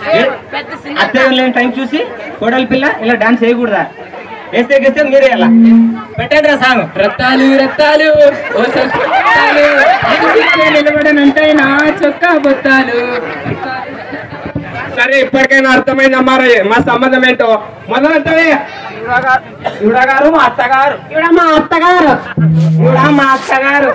అత్తయ్య లేని టైం చూసి కోడలి పిల్ల ఇలా డాన్స్ చేయకూడదా వేస్తే గెస్తే మీరే ఇలా పెట్టండి రా సాంగ్ రత్తాలు రత్తాలు ఓ రత్తాలు నిలబడనంటైనా చొక్కా బొత్తాలు సరే ఇప్పటికైనా అర్థమైందమ్మా రే, మా సంబంధం ఏంటో మొదలంటే ఇవిడ గారు మా అత్తగారు ఇవిడ మా అత్తగారు ఇవిడ మా అత్తగారు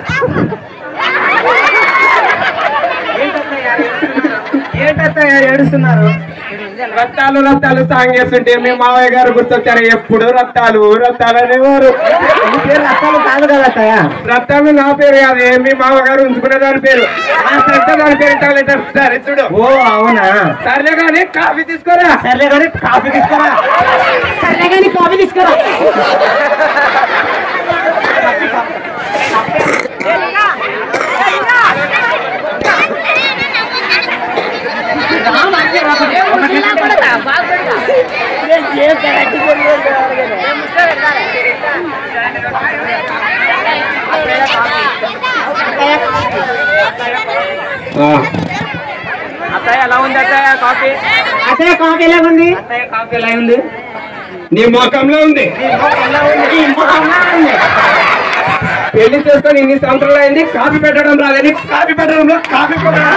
ఏంటత్తయ్య ఏడుస్తున్నారు రత్తాలు రత్తాలు సాంగ్ చేస్తుంటే మీ మావయ్య గారు గుర్తొచ్చారు ఎప్పుడు రత్తాలు రత్తాలు అనేవారు మీ పేరు రత్తాలు కాదు కదా అత్తయ్య రత్తాలు నా పేరు కాదే మీ మామగారు ఉంచుకునే దాని పేరు ఆ శ్రద్ధ దాని పేరు టాలెంట్ సరే చూడు ఓ అవునా సర్లే కానీ కాఫీ తీసుకోరా సర్లే కానీ కాఫీ తీసుకురా సర్లే కానీ కాఫీ తీసుకురా అత్తయ్య ఎలా ఉంది అత్తయ్య కాఫీ అత్తయ్య కాఫీ ఎలా ఉంది అత్తయ్య కాఫీ ఎలా ఉంది నీ మొఖంలో ఉంది ఈ మొహంలా ఉంది. పెళ్లి చేసుకొని ఇన్ని సంవత్సరాలు అయింది కాఫీ పెట్టడం రాదని కాఫీ పెట్టడంలో కాఫీ పెట్టడం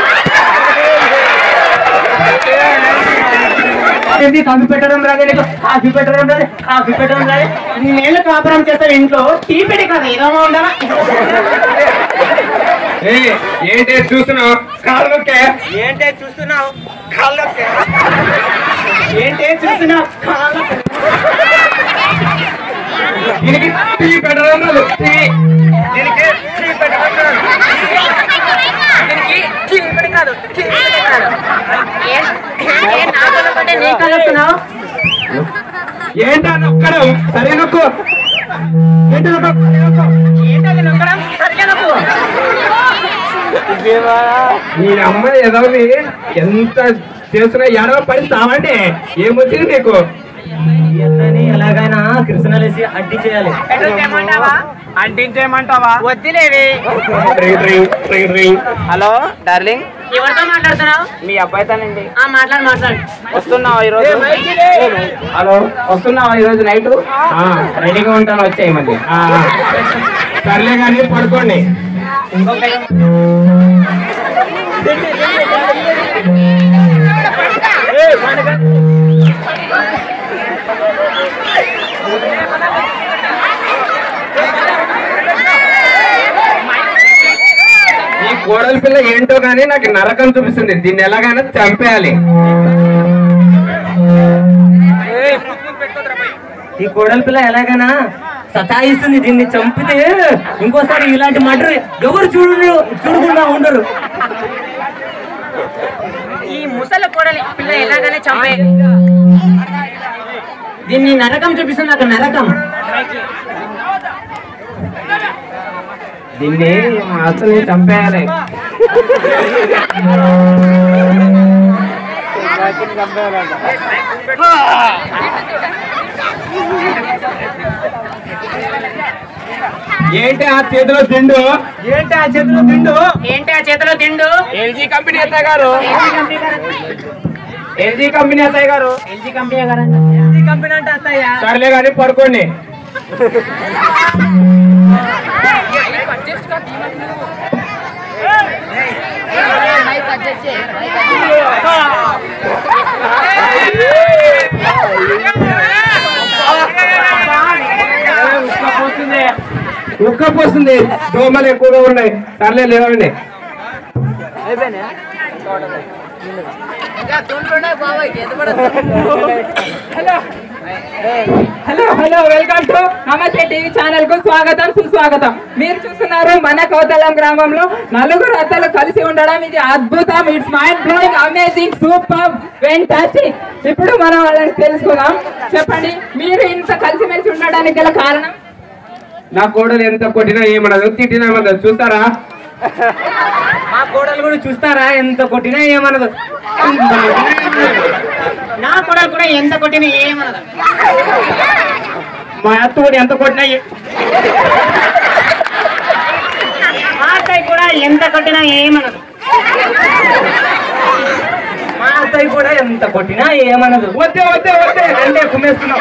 ఏంటి కాఫీ పెట్టడం రాదే నీకు? కాఫీ పెట్టడం రాదే కాఫీ పెట్టడం రాదే నేను కాపురం చేస్తాను ఇంట్లో టీ పెట్టి కదా ఏదో ఉండాలా ఏయ్, ఏంటి చూస్తున్నావు కాళ్ళకే ఏంటే చూస్తున్నావు కాళ్ళొకే ఏంటే చూస్తున్నావు కాళ్ళొకే దీనికి టీ పెట్టడం రాదు టీ దీనికి టీ పెట్టడం రాదు. దీనికి టీ పెట్టి కాదు టీ పెట్టి కాదు. ఏం- ఏం నా కళ్ళొక్కటే నీ కళ్ళొస్తున్నావు? ఏంటా నొక్కడం సరే నొక్కు ఏంటి నొక్కు? ఏంటది నొక్కడం? సరిగ్గా నొక్కు. నీ అమ్మ ఎదవి ఎంత చేస్తున్నా ఎడవ పడి సావండి ఏమొచ్చింది నీకు ఈ అత్తని ఎలాగైనా కృష్ణలేసి అడ్డి చేయాలి అంటించేయమంటావా వద్దులేవి ring ring ring ring hello darling ఎవరితో మాట్లాడుతున్నావు మీ అబ్బాయితోనండి ఆ మాట్లాడు మాట్లాడు వస్తున్నావా ఈరోజు హలో వస్తున్నావా ఈరోజు నైట్ రెడీగా ఉంటాను వచ్చాయి మళ్ళీ సర్లే కానీ పడుకోండి ఈ కోడలి పిల్ల ఏంటో గానీ నాకు నరకం చూపిస్తుంది దీన్ని ఎలాగైనా చంపేయాలి ఈ కోడలి పిల్ల ఎలాగైనా సతాయిస్తుంది దీన్ని చంపితే ఇంకోసారి ఇలాంటి మటర్ ఎవరు చూడు చూడకుండా ఉండరు ఈ ముసలి కోడలి పిల్ల ఎలాగైనా చంపే దీన్ని నరకం చూపిస్తుంది నాకు నరకం దీన్ని అసలు చంపేయాలి ఏంటి ఆ చేతిలో తిండు ఏంటి ఆ చేతిలో తిండు ఏంటి ఆ చేతిలో తిండు ఎల్జీ కంపెనీ అత్తయ్య గారు ఎల్జీ కంపెనీ అత్తయ్య గారు ఎల్జీ కంపెనీ ఎల్జీ కంపెనీ అంటే వస్తాయా సర్లే కానీ పడుకోండి ఉక్కపోస్తుంది దోమలు ఎక్కువగా ఉన్నాయి సర్లే లేవండి hello hello welcome to Namaste TV channel కు స్వాగతం సుస్వాగతం మీరు చూస్తున్నారు మన కౌతలం గ్రామంలో నలుగురు అత్తలు కలిసి ఉండడం ఇది అద్భుతం it's mind blowing amazing super వెంటాచి ఇప్పుడు మనం వాళ్ళని తెలుసుకుందాం చెప్పండి మీరు ఇంత కలిసిమెలిసి ఉండడానికి గల కారణం నా కోడలు ఎంత కొట్టినా ఏమన్నదు తిట్టినా ఏమన్నదు చూస్తారా మా కోడలు కూడా చూస్తారా ఎంత కొట్టినా ఏమనదు నా కోడలు కూడా ఎంత కొట్టినా ఏమనదు మా అత్త కూడా ఎంత కొట్టినా ఏ- మా అత్తయ్య కూడా ఎంత కొట్టినా ఏమనదు మా అత్తయ్య కూడా ఎంత కొట్టినా ఏమనదు వద్దే వద్దే వద్దే అంటే కుమ్మేస్తున్నాం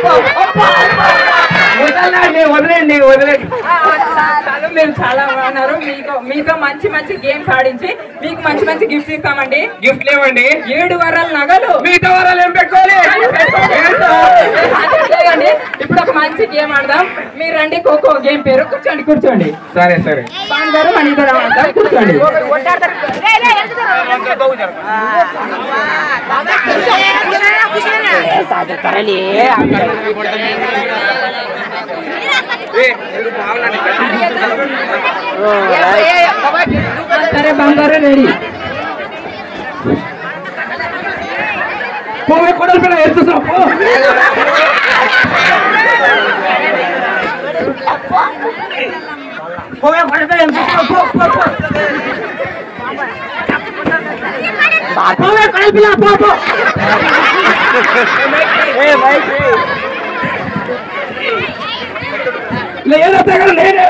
వదలండి వదిలేండి వదిలేండి చాలు మీరు చాలా బాగున్నారు మీకు మీతో మంచి మంచి గేమ్స్ ఆడించి మీకు మంచి మంచి గిఫ్ట్స్ ఇస్తామండి గిఫ్ట్ లేవండి ఏడు వారాల నగలు మిగతా వారాలు ఏం పెట్టుకోవాలి ఏంటో? అదే లేదండి. ఇప్పుడు ఒక మంచి గేమ్ ఆడదాం మీరు రండి ఖోఖో గేమ్ పేరు కూర్చోండి కూర్చోండి సరే సరే అందరూ మన ఇద్దరం ఆడదాం కూర్చోండి సరే బంగారు రెడీ పోయి కొడల పిల్ల ఎత్తుతున్నాం పో లేదా తెగల నేనే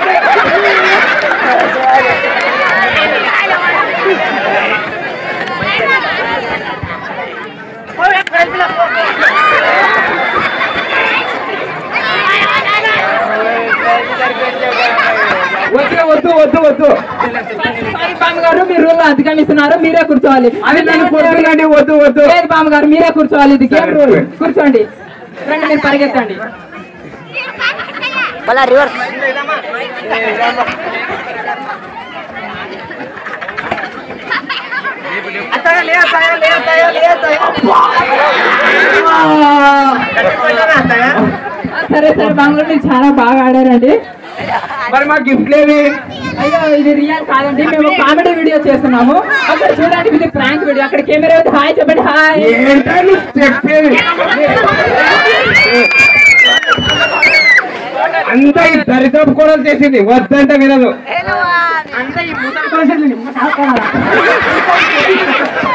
వద్దు వద్దు వద్దు వద్దు సారీ బామ్మగారు మీరు రూల్ అధిగమిస్తున్నారు మీరే కూర్చోవాలి అది నన్ను కొడుతుందండి వద్దు వద్దు లేదు బామ్మగారు మీరే కూర్చోవాలి ఇది గేమ్ సరే, రూల్ సరే. కూర్చోండి రండి మీరు పరిగెత్తండి ఆ, సరే సరే బామ్మగారు మీరు చాలా బాగా ఆడారండి మరి మా గిఫ్ట్ లేవి అయ్యో ఇది రియల్ కాదండి మేము కామెడీ వీడియో చేస్తున్నాము అక్కడ చూడండి ఇది ప్రాంక్ వీడియో అక్కడ కెమెరా ఉంది హాయ్ చెప్పండి హాయ్ ఏంటో నువ్వు చెప్పేది అంతా ఈ దరిద్రపు కూడా చేసింది వద్దంటే వినదు అంతా ఈ ముసలి